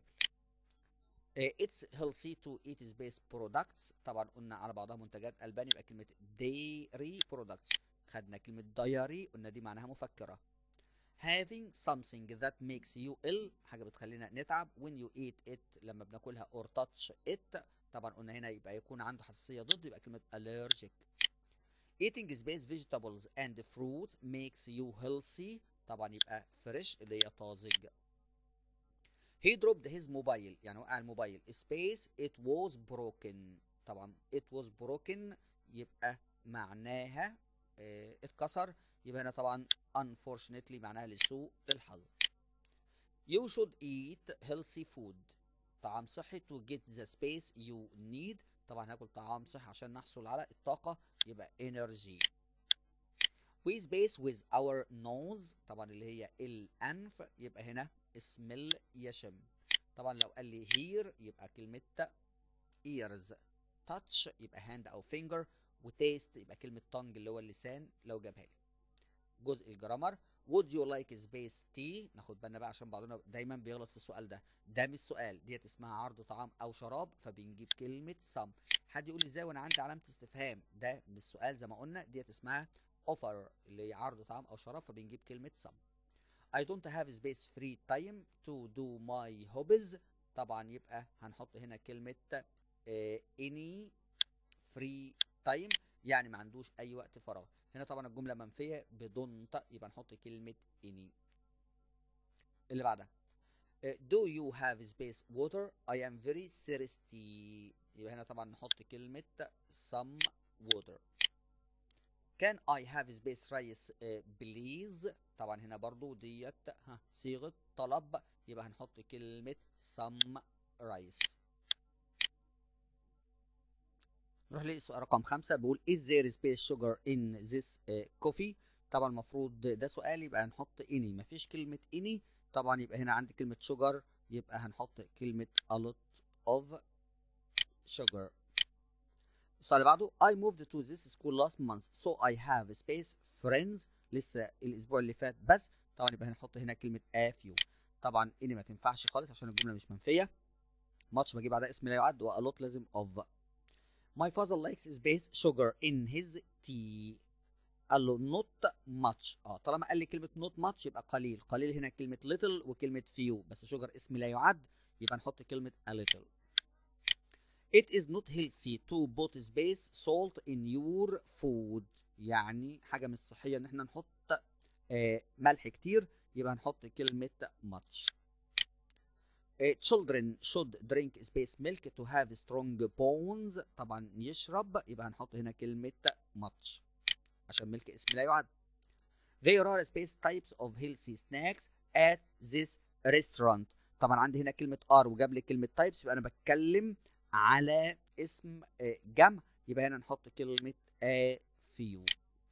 S1: it's healthy to eat space products طبعا قلنا على بعضها منتجات البان يبقى كلمه dairy products خدنا كلمه diary قلنا دي معناها مفكره having something that makes you ill حاجه بتخلينا نتعب when you eat it لما بناكلها or touch it طبعا قلنا هنا يبقى يكون عنده حساسيه ضد يبقى كلمه allergic eating space vegetables and fruits makes you healthy طبعا يبقى fresh اللي هي طازج he dropped his mobile يعني وقع الموبايل space it was broken طبعا it was broken يبقى معناها اه اتكسر يبقى هنا طبعا unfortunately معناها لسوء الحظ you should eat healthy food طعام صحي to get the space you need طبعا هاكل طعام صحي عشان نحصل على الطاقة يبقى energy we space with our nose طبعا اللي هي الأنف يبقى هنا smell يشم طبعا لو قال لي hear يبقى كلمة ears touch يبقى hand أو finger وتيست يبقى كلمة tongue اللي هو اللسان لو جابها لي جزء الجرامر would you like space tea ناخد بالنا بقى عشان بعضنا دايما بيغلط في السؤال ده ده مش سؤال ديت اسمها عرض طعام او شراب فبنجيب كلمه some حد يقول لي ازاي وانا عندي علامه استفهام ده مش سؤال زي ما قلنا ديت اسمها offer اللي هي عرض طعام او شراب فبنجيب كلمه some I don't have space free time to do my hobbies طبعا يبقى هنحط هنا كلمه uh, any free time يعني ما عندوش اي وقت فراغ هنا طبعا الجمله منفيه بدونت يبقى نحط كلمه any اللي بعدها do you have space water I am very thirsty يبقى هنا طبعا نحط كلمه some water can I have space rice please طبعا هنا برضو ديت ها صيغه طلب يبقى هنحط كلمه some rice نروح للسؤال رقم خمسة بيقول is there space sugar in this uh, coffee طبعا المفروض ده سؤال يبقى هنحط any مفيش كلمة any طبعا يبقى هنا عندي كلمة sugar يبقى هنحط كلمة a lot of sugar السؤال اللي بعده I moved to this school last month so I have space friends لسه الأسبوع اللي فات بس طبعا يبقى هنحط هنا كلمة a few طبعا any ما تنفعش خالص عشان الجملة مش منفية much بجيب بعدها اسم لا يعد و a lot لازم of My father likes space sugar in his tea. قال له not much اه طالما قال لي كلمة not much يبقى قليل، قليل هنا كلمة little وكلمة few بس sugar اسم لا يعد يبقى نحط كلمة a little. It is not healthy to put space salt in your food يعني حاجة مش صحية إن احنا نحط آه ملح كتير يبقى هنحط كلمة much. Uh, children should drink space milk to have strong bones طبعا يشرب يبقى هنحط هنا كلمة much عشان ملك اسم لا يعد There are space types of healthy snacks at this restaurant طبعا عندي هنا كلمة are وجاب لي كلمة types يبقى أنا بتكلم على اسم جمع يبقى هنا نحط كلمة a few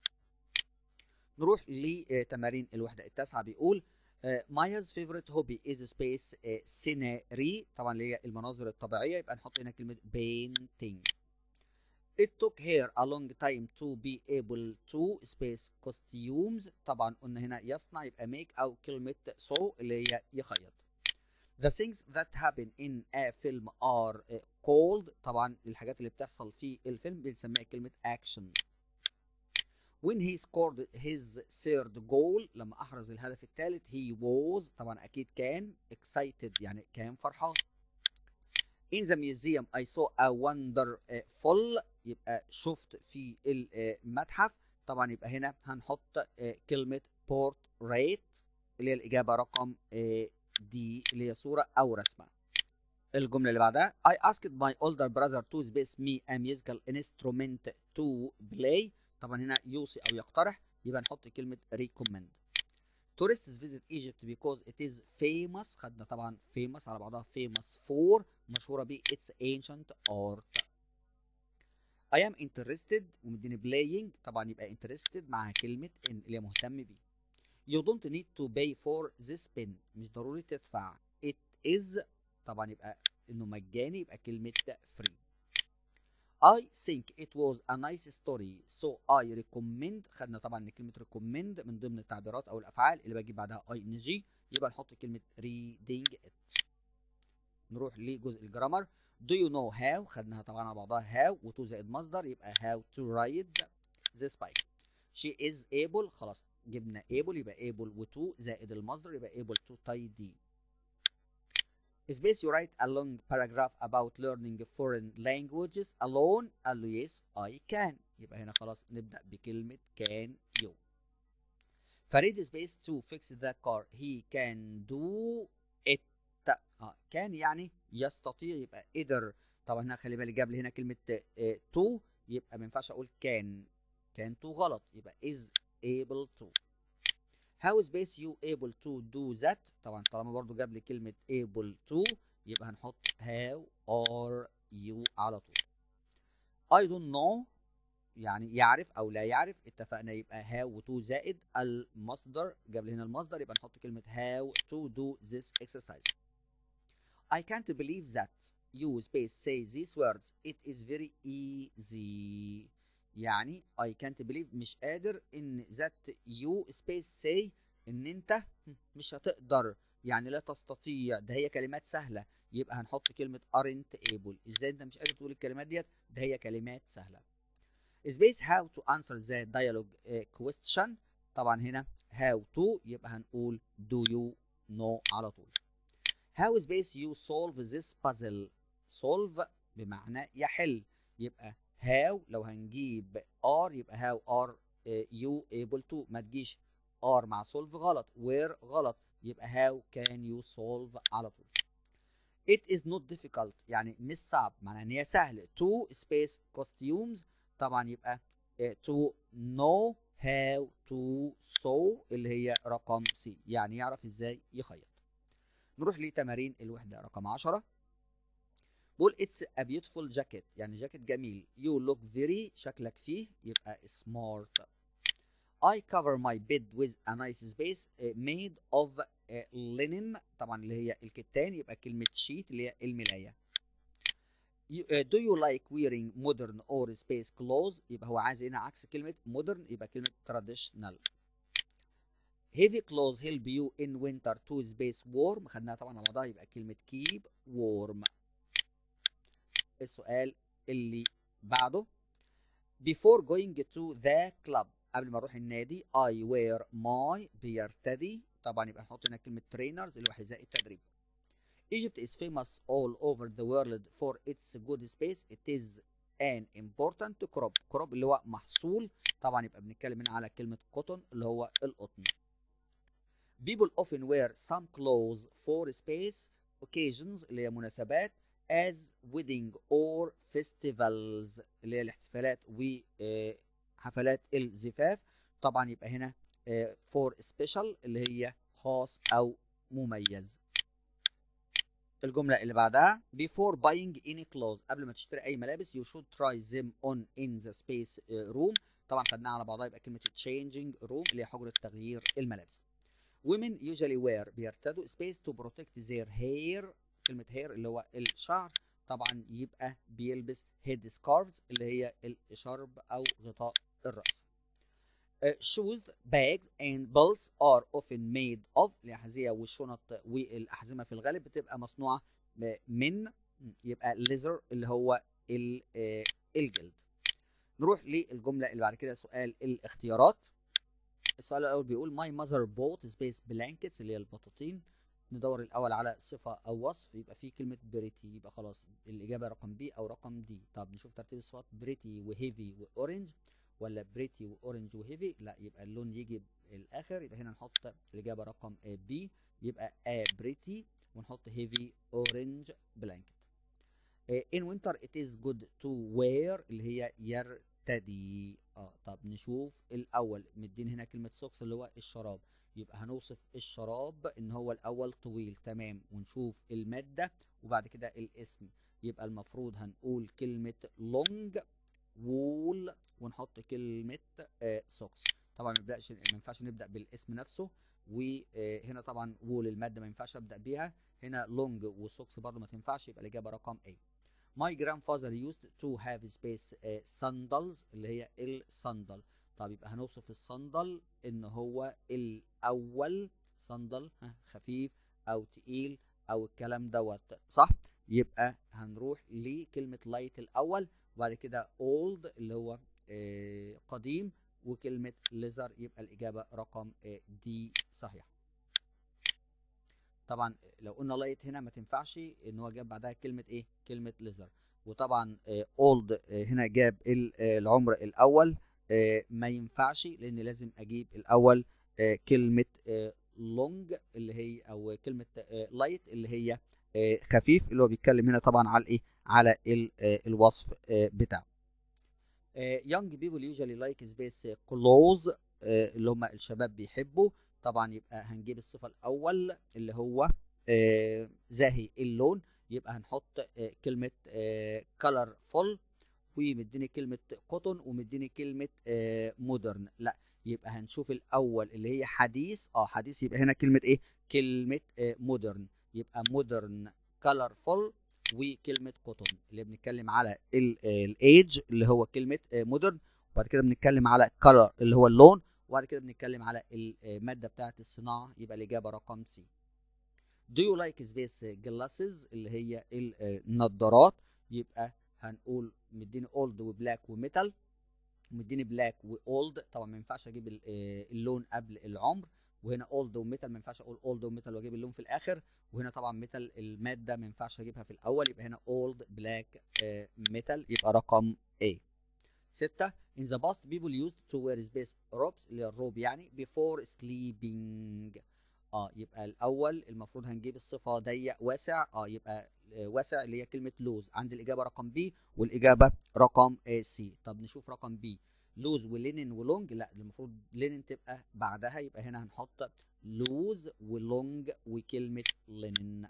S1: نروح لتمارين الوحدة التاسعة بيقول مايا's favorite hobby is space scenery طبعا اللي هي المناظر الطبيعية يبقى نحط هنا كلمة painting It took her a long time to be able to space costumes طبعا قلنا هنا يصنع يبقى make أو كلمة sew اللي هي يخيط The things that happen in a film are called طبعا الحاجات اللي بتحصل في الفيلم بنسميها كلمة action when he scored his third goal لما احرز الهدف الثالث he was طبعا اكيد كان excited يعني كان فرحان in the museum I saw a wonderful يبقى شفت في المتحف طبعا يبقى هنا هنحط كلمة portrait اللي هي الاجابه رقم دي اللي هي صوره او رسمه الجمله اللي بعدها I asked my older brother to space me a musical instrument to play طبعا هنا يوصي او يقترح يبقى نحط كلمه recommend tourists visit Egypt because it is famous خدنا طبعا famous على بعضها famous for مشهورة ب its ancient art I am interested ومديني playing طبعا يبقى interested مع كلمة in اللي هي مهتم بيه You don't need to pay for this pen مش ضروري تدفع it is طبعا يبقى انه مجاني يبقى كلمة free I think it was a nice story so I recommend خدنا طبعا ان كلمة recommend من ضمن التعبيرات او الافعال اللي بجيب بعدها ing يبقى نحط كلمة reading it نروح لجزء الجرامر do you know how خدناها طبعا على بعضها how وتو زائد مصدر يبقى how to ride this bike she is able خلاص جبنا able يبقى able وتو زائد المصدر يبقى able to tidy space you write a long paragraph about learning foreign languages alone قال له yes I can يبقى هنا خلاص نبدأ بكلمة can you فريد space to fix the car he can do it اه كان يعني يستطيع يبقى قدر طبعا هنا خلي بالك جاب لي هنا كلمة اه to يبقى ما ينفعش اقول can can to غلط يبقى is able to how space you able to do that طبعا طالما برضو جاب لي كلمة able to يبقى هنحط how are you على طول I don't know يعني يعرف او لا يعرف اتفقنا يبقى how و to زائد المصدر جاب لي هنا المصدر يبقى نحط كلمة how to do this exercise I can't believe that you space say these words it is very easy يعني I can't believe مش قادر ان that you space say ان انت مش هتقدر يعني لا تستطيع ده هي كلمات سهلة يبقى هنحط كلمة aren't able ازاي انت مش قادر تقول الكلمات ديت ده هي كلمات سهلة space how to answer the dialogue question طبعا هنا how to يبقى هنقول do you know على طول how space you solve this puzzle solve بمعنى يحل يبقى how لو هنجيب are يبقى how are you able to ما تجيش are مع solve غلط where غلط يبقى how can you solve على طول it is not difficult يعني مش صعب معناها ان هي سهل to space costumes طبعا يبقى to know how to sew اللي هي رقم C يعني يعرف ازاي يخيط نروح لتمارين الوحدة رقم 10 بقول اتس a beautiful jacket يعني جاكيت جميل you look very شكلك فيه يبقى smart I cover my bed with a nice space made of linen طبعا اللي هي الكتان يبقى كلمة sheet اللي هي الملاية do you like wearing modern or space clothes يبقى هو عايز هنا عكس كلمة modern يبقى كلمة traditional heavy clothes help you in winter to space warm خدناها طبعا على بعضها يبقى كلمة keep warm السؤال اللي بعده before going to the club قبل ما اروح النادي I wear my بيرتدي طبعا يبقى نحط هنا كلمة trainers اللي هو حذاء التدريب Egypt is famous all over the world for its good space it is an important crop crop اللي هو محصول طبعا يبقى بنتكلم هنا على كلمة cotton اللي هو القطن People often wear some clothes for space occasions اللي هي مناسبات as wedding or festivals اللي هي الاحتفالات وحفلات الزفاف طبعا يبقى هنا for special اللي هي خاص او مميز الجملة اللي بعدها before buying any clothes قبل ما تشتري أي ملابس you should try them on in the space room طبعا خدناها على بعضها يبقى كلمة changing room اللي هي حجرة تغيير الملابس women usually wear بيرتدوا space to protect their hair كلمة hair اللي هو الشعر طبعا يبقى بيلبس head scarves اللي هي الشرب أو غطاء الرأس Uh, shoes, bags and belts are often made of الأحذية والشنط والأحزمة في الغالب بتبقى مصنوعة من يبقى leather اللي هو الجلد. نروح للجملة اللي بعد كده سؤال الاختيارات. السؤال الأول بيقول my mother bought space blankets اللي هي البطاطين. ندور الأول على صفة أو وصف يبقى في كلمة بريتي يبقى خلاص الإجابة رقم بي أو رقم دي. طب نشوف ترتيب الصفات بريتي وهيفي وأورنج. ولا بريتي واورنج وهيفي لا يبقى اللون يجي الاخر يبقى هنا نحط الاجابه رقم بي يبقى ا بريتي ونحط هيفي اورنج بلانكت in winter it is good to wear اللي هي يرتدي اه طب نشوف الاول مدين هنا كلمه سوكس اللي هو الشراب يبقى هنوصف الشراب ان هو الاول طويل تمام ونشوف الماده وبعد كده الاسم يبقى المفروض هنقول كلمه لونج وول ونحط كلمه سوكس طبعا ما نبداش ما ينفعش نبدا بالاسم نفسه وهنا طبعا وول الماده ما ينفعش ابدا بيها هنا لونج وسوكس برضو ما تنفعش يبقى الاجابه رقم A My grandfather used to have space uh, sandals اللي هي الصندل طب يبقى هنوصف الصندل ان هو الاول صندل خفيف او تقيل او الكلام دوت صح يبقى هنروح لكلمه لايت الاول وبعد كده اولد اللي هو آه قديم وكلمه ليزر يبقى الاجابه رقم آه دي صحيح طبعا لو قلنا لايت هنا ما تنفعش ان هو جاب بعدها كلمه ايه كلمه ليزر وطبعا اولد آه هنا جاب العمر الاول ما ينفعش لان لازم اجيب الاول كلمه لونج اللي هي او كلمه لايت اللي هي خفيف اللي هو بيتكلم هنا طبعا على الايه على الوصف بتاعه young people usually like space clothes اللي هم الشباب بيحبوا طبعا يبقى هنجيب الصفه الاول اللي هو زاهي اللون يبقى هنحط كلمه colorful ومديني كلمه كوتون ومديني كلمه مودرن لا يبقى هنشوف الاول اللي هي حديث اه حديث يبقى هنا كلمه ايه كلمه مودرن يبقى مودرن كلرفول وكلمه كوتون اللي بنتكلم على الايدج اللي هو كلمه مودرن وبعد كده بنتكلم على كلر اللي هو اللون وبعد كده بنتكلم على الماده بتاعه الصناعه يبقى الاجابه رقم سي Do you like space glasses اللي هي النضارات يبقى هنقول مديني اولد وبلاك وميتال مديني بلاك واولد طبعا ما ينفعش اجيب اللون قبل العمر وهنا اولد وميتال ما ينفعش اقول اولد وميتال واجيب اللون في الاخر وهنا طبعا ميتال الماده ما ينفعش اجيبها في الاول يبقى هنا اولد بلاك ميتال يبقى رقم A ستة in the past people used to wear space robes اللي هي الروب يعني before sleeping اه يبقى الاول المفروض هنجيب الصفه ضيق واسع اه يبقى واسع اللي هي كلمه لوز عندي الاجابه رقم بي والاجابه رقم سي طب نشوف رقم بي لوز ولينن ولونج لا المفروض لينن تبقى بعدها يبقى هنا هنحط لوز ولونج وكلمه لينن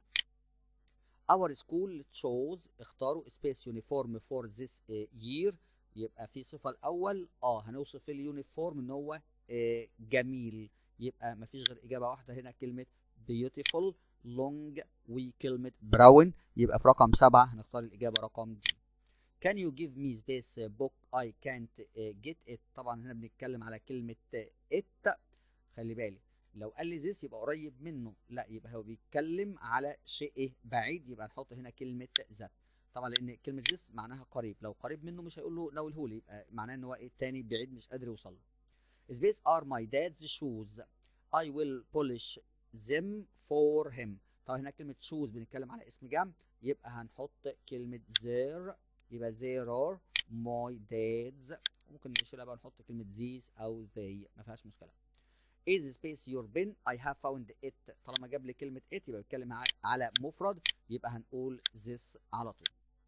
S1: Our school chose اختاروا space uniform for this year يبقى في صفة الأول اه هنوصف اليونيفورم إن هو آه جميل يبقى مفيش غير إجابة واحدة هنا كلمة beautiful long وكلمة براون يبقى في رقم سبعة هنختار الإجابة رقم دي Can you give me space book I can't get it طبعا هنا بنتكلم على كلمة it خلي بالي لو قال لي this يبقى قريب منه لا يبقى هو بيتكلم على شيء ايه بعيد يبقى نحط هنا كلمة ذات طبعا لان كلمة this معناها قريب لو قريب منه مش هيقول له ناوله لي يبقى معناه ان هو ايه تاني بعيد مش قادر يوصل له Space are my dad's shoes I will polish them for him طبعا هنا كلمة shoes بنتكلم على اسم جمع يبقى هنحط كلمة their يبقى there are my dad's ممكن نشيلها بقى نحط كلمة these أو they ما فيهاش مشكلة is space your pen I have found it طالما جاب لي كلمة it يبقى بيتكلم على مفرد يبقى هنقول this على طول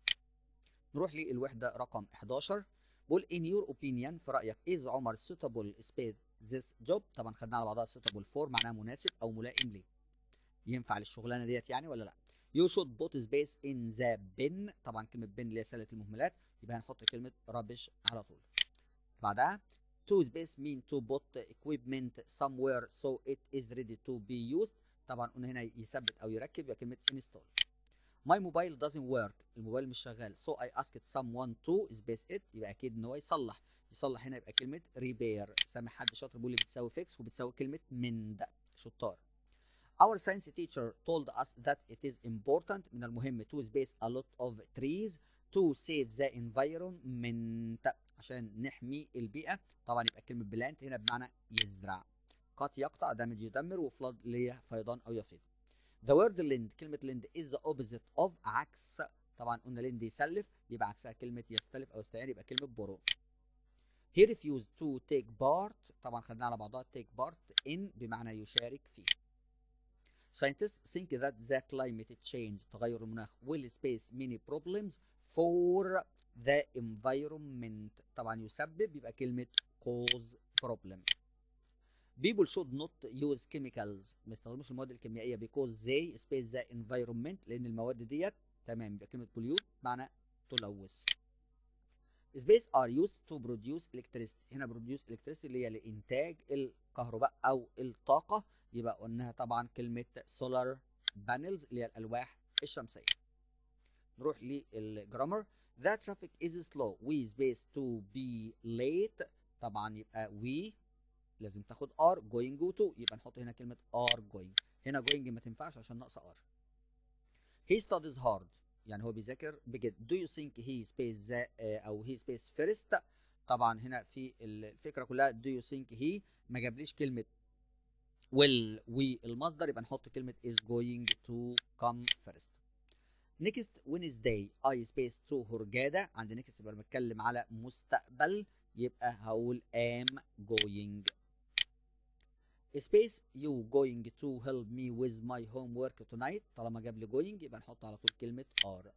S1: نروح للوحدة رقم 11 بقول in your opinion في رأيك is عمر suitable space this job طبعا خدنا على بعضها suitable for معناها مناسب أو ملائم ليه ينفع للشغلانة ديت يعني ولا لا you should put space in the bin طبعا كلمة bin اللي هي سلة المهملات يبقى هنحط كلمة rubbish على طول بعدها to space mean to put equipment somewhere so it is ready to be used طبعا قلنا هنا يثبت او يركب يبقى كلمه install my mobile doesn't work الموبايل مش شغال so I asked someone to space it يبقى اكيد ان هو يصلح يصلح هنا يبقى كلمه repair سامع حد شاطر بيقول لي بتساوي fix وبتساوي كلمه mend شطار Our science teacher told us that it is important من المهم to space a lot of trees to save the environment عشان نحمي البيئة طبعا يبقى كلمة بلانت هنا بمعنى يزرع قط يقطع دمج يدمر وفلاد اللي هي فيضان أو يفيض The word lend كلمة lend is the opposite of عكس طبعا قلنا lend يسلف يبقى عكسها كلمة يستلف أو يستعير يبقى كلمة borrow he refused to take part طبعا خدناها على بعضها take part in بمعنى يشارك فيه Scientists think that the climate change تغير المناخ will space many problems for the environment طبعا يسبب يبقى كلمة cause problem People should not use chemicals ما يستخدموش المواد الكيميائية because they space the environment لأن المواد ديت تمام يبقى كلمة pollute معنى تلوث Space are used to produce electricity هنا produce electricity اللي هي لإنتاج الكهرباء أو الطاقة يبقى قلناها طبعا كلمة solar panels اللي هي الألواح الشمسية نروح للجرامر The traffic is slow we space to be late طبعا يبقى we لازم تاخد are going to يبقى نحط هنا كلمة are going هنا going ما تنفعش عشان ناقصة are he studies hard يعني هو بيذاكر بجد do you think he space the او he space first طبعا هنا في الفكرة كلها do you think he ما جابليش كلمة will والمصدر يبقى نحط كلمة is going to come first next Wednesday I space to هرجادة عند next يبقى بتكلم على مستقبل يبقى هقول am going space you going to help me with my homework tonight طالما جاب لي going يبقى نحط على طول كلمة are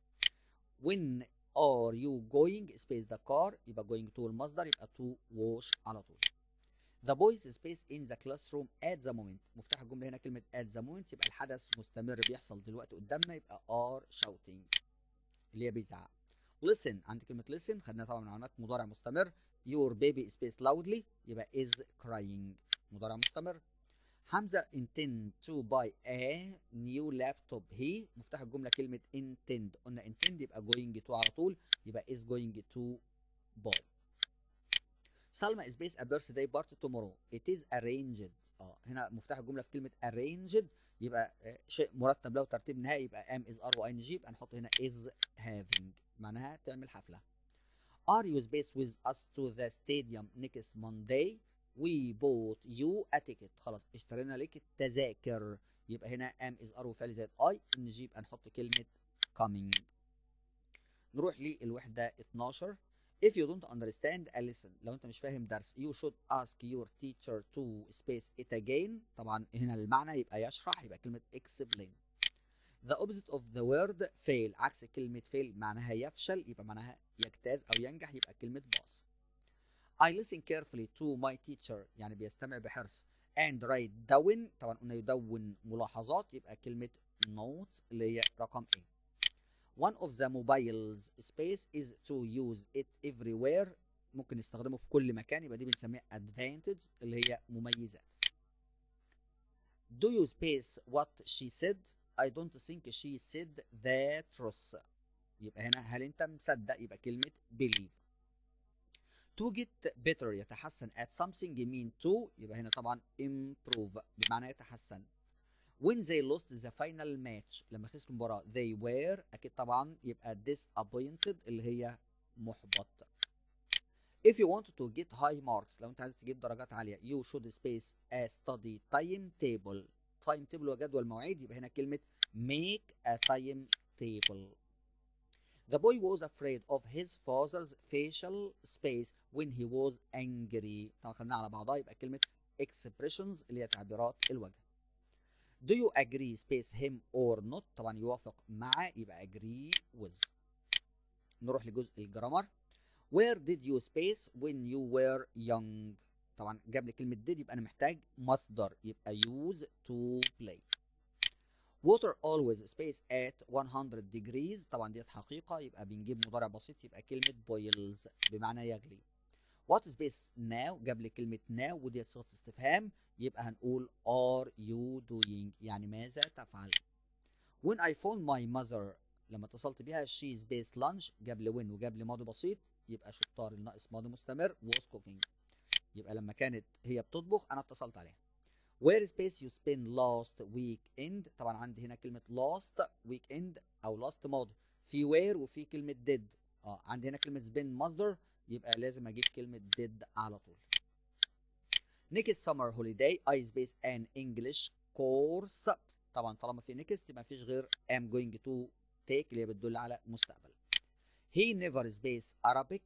S1: when are you going space the car يبقى going to المصدر يبقى to wash على طول The boys space in the classroom at the moment مفتاح الجملة هنا كلمة at the moment يبقى الحدث مستمر بيحصل دلوقتي قدامنا يبقى are shouting اللي هي بيزعق listen عند كلمة listen خدناها طبعا من علامات مضارع مستمر your baby space loudly يبقى is crying مضارع مستمر حمزة intend to buy a new laptop he مفتاح الجملة كلمة intend قلنا intend يبقى going to على طول يبقى is going to buy سلمى is based a birthday party tomorrow it is arranged اه هنا مفتاح الجملة في كلمة arranged يبقى شيء مرتب له ترتيب نهائي يبقى am is are و ing يبقى نحط هنا is having معناها تعمل حفلة are you based with us to the stadium next Monday we bought you a ticket خلاص اشترينا لك التذاكر يبقى هنا am is are وفعل زائد I ing يبقى نحط كلمة coming نروح للوحدة 12 If you don't understand a lesson لو انت مش فاهم درس you should ask your teacher to space it again طبعا هنا المعنى يبقى يشرح يبقى كلمة explain The opposite of the word fail عكس كلمة fail معناها يفشل يبقى معناها يجتاز أو ينجح يبقى كلمة باص I listen carefully to my teacher يعني بيستمع بحرص and write down طبعا قلنا يدون ملاحظات يبقى كلمة notes اللي هي رقم A One of the mobiles space is to use it everywhere ممكن نستخدمه في كل مكان يبقى دي بنسميها advantage اللي هي مميزات Do you space what she said I don't think she said the truth يبقى هنا هل انت مصدق يبقى كلمة believe to get better يتحسن at something mean to يبقى هنا طبعا improve بمعنى يتحسن when they lost the final match لما خسروا المباراة they were أكيد طبعا يبقى disappointed اللي هي محبط if you want to get high marks لو انت عايز تجيب درجات عالية you should space a study timetable timetable وجدول مواعيد يبقى هنا كلمة make a timetable The boy was afraid of his father's facial space when he was angry. طبعا خدناها على بعضها يبقى كلمة expressions اللي هي تعبيرات الوجه. Do you agree space him or not؟ طبعا يوافق مع يبقى agree with. نروح لجزء الجرامر. Where did you space when you were young؟ طبعا جاب لي كلمة did يبقى أنا محتاج مصدر يبقى use to play. water always space at 100 degrees طبعا ديت حقيقة يبقى بنجيب مضارع بسيط يبقى كلمة boils بمعنى يغلي what space now جاب لي كلمة now وديت صيغة استفهام يبقى هنقول are you doing يعني ماذا تفعل when I phoned my mother لما اتصلت بيها she space lunch جاب لي when وجاب لي ماضي بسيط يبقى شطار الناقص ماضي مستمر was cooking يبقى لما كانت هي بتطبخ انا اتصلت عليها where space you spend last weekend طبعا عندي هنا كلمة last weekend أو last ماضي في where وفي كلمة did اه عندي هنا كلمة spend مصدر يبقى لازم أجيب كلمة did على طول next summer holiday I space an English course طبعا طالما في next يبقى مفيش غير am going to take اللي هي بتدل على مستقبل he never space Arabic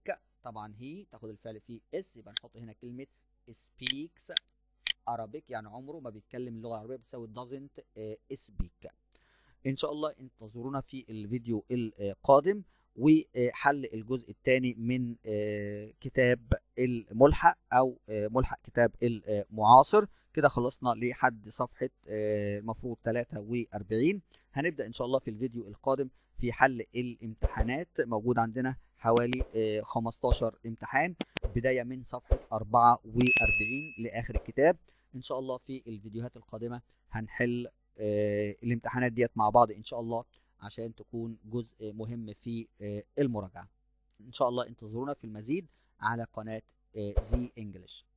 S1: طبعا هي تاخد الفعل فيه اس يبقى نحط هنا كلمه speaks Arabic يعني عمره ما بيتكلم اللغه العربيه بتساوي doesn't speak ان شاء الله انتظرونا في الفيديو القادم وحل الجزء الثاني من كتاب الملحق او ملحق كتاب المعاصر كده خلصنا لحد صفحة المفروض 43 هنبدأ إن شاء الله في الفيديو القادم في حل الامتحانات موجود عندنا حوالي 15 امتحان بداية من صفحة 44 لآخر الكتاب إن شاء الله في الفيديوهات القادمة هنحل الامتحانات ديت مع بعض إن شاء الله عشان تكون جزء مهم في المراجعة إن شاء الله انتظرونا في المزيد على قناة زي انجلش